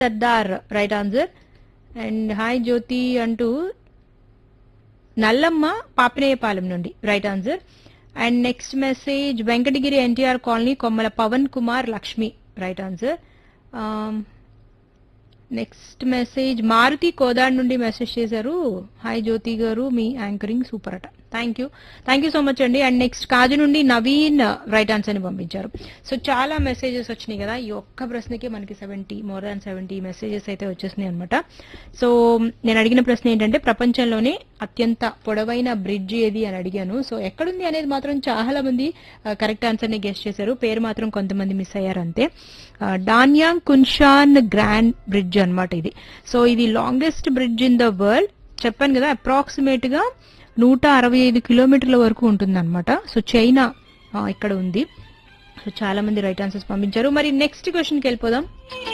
Sardar right answer and hi Jyothi అంటూ నల్లమ్మ పాపినేయపాలెం నుండి right answer and next message Venkatagiri NTR colony Kommala Pavan Kumar Lakshmi right answer next message Maruthi Kodad నుండి message చేశారు hi Jyothi garu మీ anchoring super అట thank you thank you so much అండి and next Kaju నుండి Naveen right answer ని పంపించారు సో చాలా మెసేజెస్ వచ్చినాయి కదా ఈ ఒక్క ప్రశ్నకి మనకి seventy more than seventy messages అయితే వచ్చేసినాయి అనమాట సో నేను అడిగిన ప్రశ్న ఏంటంటే ప్రపంచంలోనే అత్యంత పొడవైన బ్రిడ్జ్ ఏది అని అడిగాను సో ఎక్కడుంది అనేది మాత్రం చాలా మంది కరెక్ట్ ఆన్సర్ ని గెస్ట్ చేశారు పేరు మాత్రం కొంతమంది మిస్ అయ్యారు అంతే ఆ, డాన్యాంగ్ కున్షాన్ గ్రాండ్ బ్రిడ్జ్ అన్నమాట ఇది సో ఇది longest bridge in the world చెప్పాను కదా అప్రాక్సిమేట్ గా నూట అరవై ఐదు కిలోమీటర్ల వరకు ఉంటుందన్నమాట సో చైనా ఆ, ఇక్కడ ఉంది సో చాలా మంది రైట్ ఆన్సర్స్ పంపించారు మరి నెక్స్ట్ క్వశ్చన్కి వెళ్ళిపోదాం